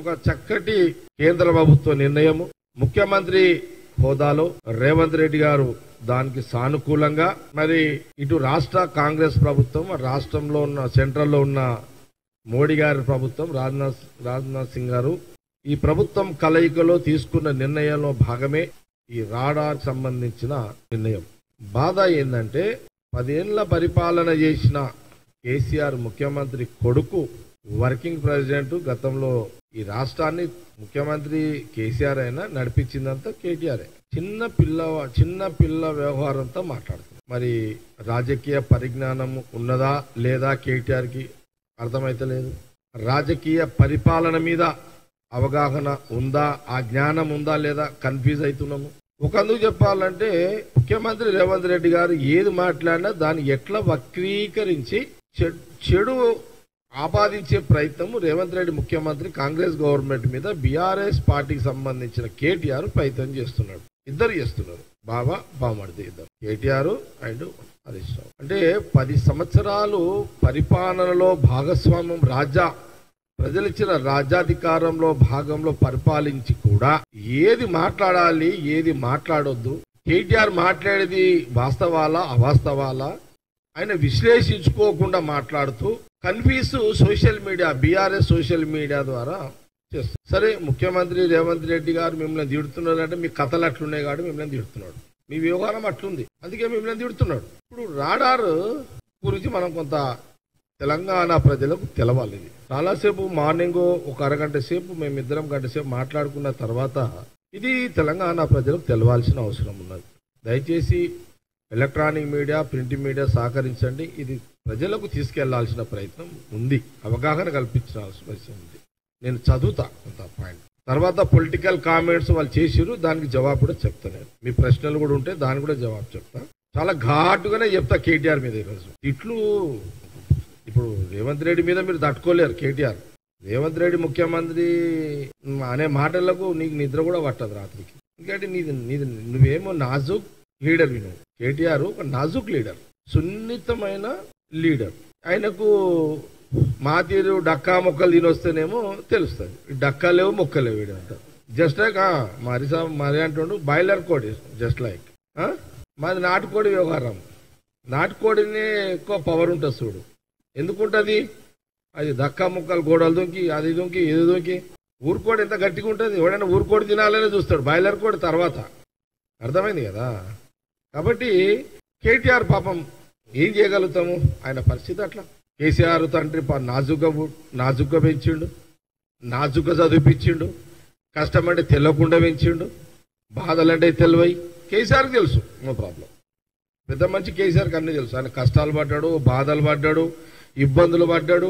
ఒక చక్కటి కేంద్ర ప్రభుత్వ నిర్ణయము ముఖ్యమంత్రి హోదాలో రేవంత్ రెడ్డి గారు దానికి సానుకూలంగా మరి ఇటు రాష్ట్ర కాంగ్రెస్ ప్రభుత్వం రాష్ట్రంలో ఉన్న సెంట్రల్లో ఉన్న మోడీ గారి ప్రభుత్వం రాజ్నాథ్ రాజ్నాథ్ సింగ్ గారు ఈ ప్రభుత్వం కలయికలో తీసుకున్న నిర్ణయంలో భాగమే ఈ రాడార్ సంబంధించిన నిర్ణయం బాధ ఏంటంటే పదేళ్ల పరిపాలన చేసిన కేసీఆర్ ముఖ్యమంత్రి కొడుకు వర్కింగ్ ప్రెసిడెంట్ గతంలో ఈ రాష్ట్రాన్ని ముఖ్యమంత్రి కేసీఆర్ అయినా నడిపించిందంతా కేటీఆర్ చిన్న పిల్ల చిన్న పిల్ల వ్యవహారంతో మాట్లాడుతుంది మరి రాజకీయ పరిజ్ఞానం ఉన్నదా లేదా కేటీఆర్ కి అర్థమైతలేదు రాజకీయ పరిపాలన మీద అవగాహన ఉందా ఆ జ్ఞానం ఉందా లేదా కన్ఫ్యూజ్ అవుతున్నాము ఒకందుకు చెప్పాలంటే ముఖ్యమంత్రి రేవంత్ రెడ్డి గారు ఏది మాట్లాడినా దాన్ని ఎట్లా వక్రీకరించి చె- చెడు ఆపాదించే ప్రయత్నం రేవంత్ రెడ్డి ముఖ్యమంత్రి కాంగ్రెస్ గవర్నమెంట్ మీద బీఆర్ఎస్ పార్టీకి సంబంధించిన కేటీఆర్ ప్రయత్నం చేస్తున్నాడు ఇద్దరు చేస్తున్నారు బాబా బామర్ది ఇద్దరు కేటీఆర్ అండ్ హరీష్ రావు అంటే పది సంవత్సరాలు పరిపాలనలో భాగస్వామ్యం రాజా ప్రజలిచ్చిన రాజ్యాధికారంలో భాగంలో పరిపాలించి కూడా ఏది మాట్లాడాలి ఏది మాట్లాడొద్దు కేటీఆర్ మాట్లాడేది వాస్తవాలా అవాస్తవాలా ఆయన విశ్లేషించుకోకుండా మాట్లాడుతూ confuse social media BRS social media ద్వారా చేస్తారు సరే ముఖ్యమంత్రి రేవంత్ రెడ్డి గారు మిమ్మల్ని తిడుతున్నారంటే మీ కథలు అట్లున్నాయి కాబట్టి మిమ్మల్ని తిడుతున్నాడు మీ వ్యవహారం అట్లుంది అందుకే మిమ్మల్ని తిడుతున్నాడు ఇప్పుడు రాడార్ గురించి మనం కొంత తెలంగాణ ప్రజలకు తెలవాలి ఇది చాలాసేపు మార్నింగ్ ఒక అరగంట సేపు మేమిద్దరం గంట సేపు మాట్లాడుకున్న తర్వాత ఇది తెలంగాణ ప్రజలకు తెలవాల్సిన అవసరం ఉన్నది దయచేసి ఎలక్ట్రానిక్ మీడియా ప్రింట్ మీడియా సహకరించండి ఇది ప్రజలకు తీసుకెళ్లాల్సిన ప్రయత్నం ఉంది అవగాహన కల్పించాల్సిన అవసరం ఉంది నేను చదువుతా కొంత పాయింట్ తర్వాత పొలిటికల్ కామెంట్స్ వాళ్ళు చేసిరు దానికి జవాబు కూడా చెప్తా నేను మీ ప్రశ్నలు కూడా ఉంటే దానికి కూడా జవాబు చెప్తా చాలా ఘాటుగానే చెప్తా కేటీఆర్ మీద ఈరోజు ఇట్లు ఇప్పుడు రేవంత్ రెడ్డి మీద మీరు తట్టుకోలేరు కేటీఆర్ రేవంత్ రెడ్డి ముఖ్యమంత్రి అనే మాటలకు నీకు నిద్ర కూడా పట్టదు రాత్రికి ఎందుకంటే నీది నీది నువ్వేమో నాజుక్ లీడర్ నువ్వు కేటీఆర్ ఒక నాజుక్ లీడర్ సున్నితమైన లీడర్ ఆయనకు మా తీరు డక్కా మొక్కలు తినొస్తేనేమో తెలుస్తుంది డక్కా లేవు మొక్కలు లేవు వీడంట జస్ట్ లైక్ మరి సా- మరి అంటుండు బాయిలర్ కోడి జస్ట్ లైక్ మాది నాటుకోడి వ్యవహారం నాటుకోడినే ఎక్కువ పవర్ ఉంటుంది చూడు ఎందుకుంటది అది దక్కా ముక్కలు గోడలు దొంకి అది దొంకి ఇది దొంకి ఊరుకోడి ఎంత గట్టిగా ఉంటుంది ఎవడైనా ఊరుకోడి తినాలనే చూస్తాడు బాయిలర్ కోడి తర్వాత అర్థమైంది కదా కాబట్టి కేటీఆర్ పాపం ఏం చేయగలుగుతాము ఆయన పరిస్థితి అట్లా కేసీఆర్ తండ్రి పా- నాజుగ్గా పు- నాజుగ్గా పెంచిండు నాజుగ్గా చదివిపించిండు కష్టమంటే తెల్లకుండా పెంచిండు బాధలంటే తెలివై కేసీఆర్కి తెలుసు నో ప్రాబ్లం పెద్ద మంచి కేసీఆర్కి అన్ని తెలుసు ఆయన కష్టాలు పడ్డాడు బాధలు పడ్డాడు ఇబ్బందులు పడ్డాడు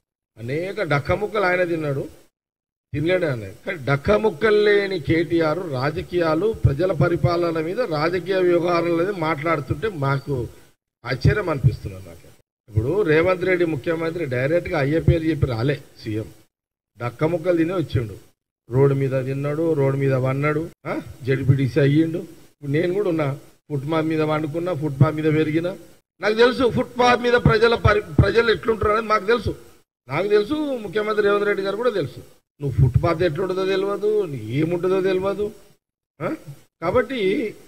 అనేక డక్క ముక్కలు ఆయన తిన్నాడు తినలేడు ఆయన కానీ డక్క ముక్కలు లేని కేటీఆర్ రాజకీయాలు ప్రజల పరిపాలన మీద రాజకీయ వ్యవహారాల మీద మాట్లాడుతుంటే మాకు ఆశ్చర్యం అనిపిస్తున్నారు నాకు ఇప్పుడు రేవంత్ రెడ్డి ముఖ్యమంత్రి డైరెక్ట్ గా అయ్యే పేరు చెప్పి రాలే సీఎం డక్క ముక్కలు తిని వచ్చిండు రోడ్డు మీద తిన్నాడు రోడ్డు మీద వన్నాడు జడిపిడిసి అయ్యిండు ఇప్పుడు నేను కూడా ఉన్నా ఫుట్పాత్ మీద వండుకున్నా ఫుట్పాత్ మీద పెరిగిన నాకు తెలుసు ఫుట్పాత్ మీద ప్రజల పరి- ప్రజలు ఎట్లుంటారు అనేది మాకు తెలుసు నాకు తెలుసు ముఖ్యమంత్రి రేవంత్ రెడ్డి గారు కూడా తెలుసు నువ్వు ఫుట్పాత్ ఎట్లుంటుందో తెలియదు నీకు ఏముంటుందో తెలియదు ఆ? కాబట్టి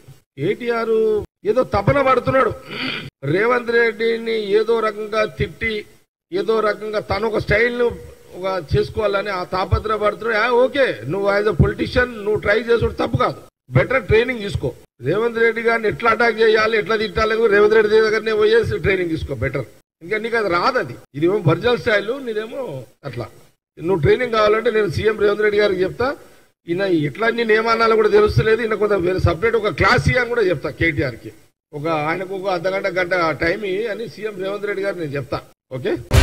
కేటీఆర్ ఏదో తపన పడుతున్నాడు రేవంత్ రెడ్డిని ఏదో రకంగా తిట్టి ఏదో రకంగా తను ఒక స్టైల్ ఒక చేసుకోవాలని ఆ తాపత్ర పడుతున్నాడు ఆ, ఓకే నువ్వు యాజ్ అ పొలిటీషియన్ నువ్వు ట్రై చేసుడు తప్పు కాదు బెటర్ ట్రైనింగ్ తీసుకో రేవంత్ రెడ్డి గారిని ఎట్లా అటాక్ చేయాలి ఎట్లా తిట్టాలి రేవంత్ రెడ్డి దగ్గరనే పోయేసి ట్రైనింగ్ తీసుకో బెటర్ ఇంకా నీకు అది రాదు అది ఇదేమో బర్జల్ స్టైల్ నీదేమో అట్లా నువ్వు ట్రైనింగ్ కావాలంటే నేను సీఎం రేవంత్ రెడ్డి గారికి చెప్తా ఈయన ఎట్లా నేను ఏమన్నాలో కూడా తెలుస్తలేదు ఈయన కొంత వేరే సపరేట్ ఒక క్లాస్ అని కూడా చెప్తా కేటీఆర్ కి ఒక ఆయనకు ఒక అర్ధ గంట గంట టైం ఇయ్యి అని సీఎం రేవంత్ రెడ్డి గారు నేను చెప్తా ఓకే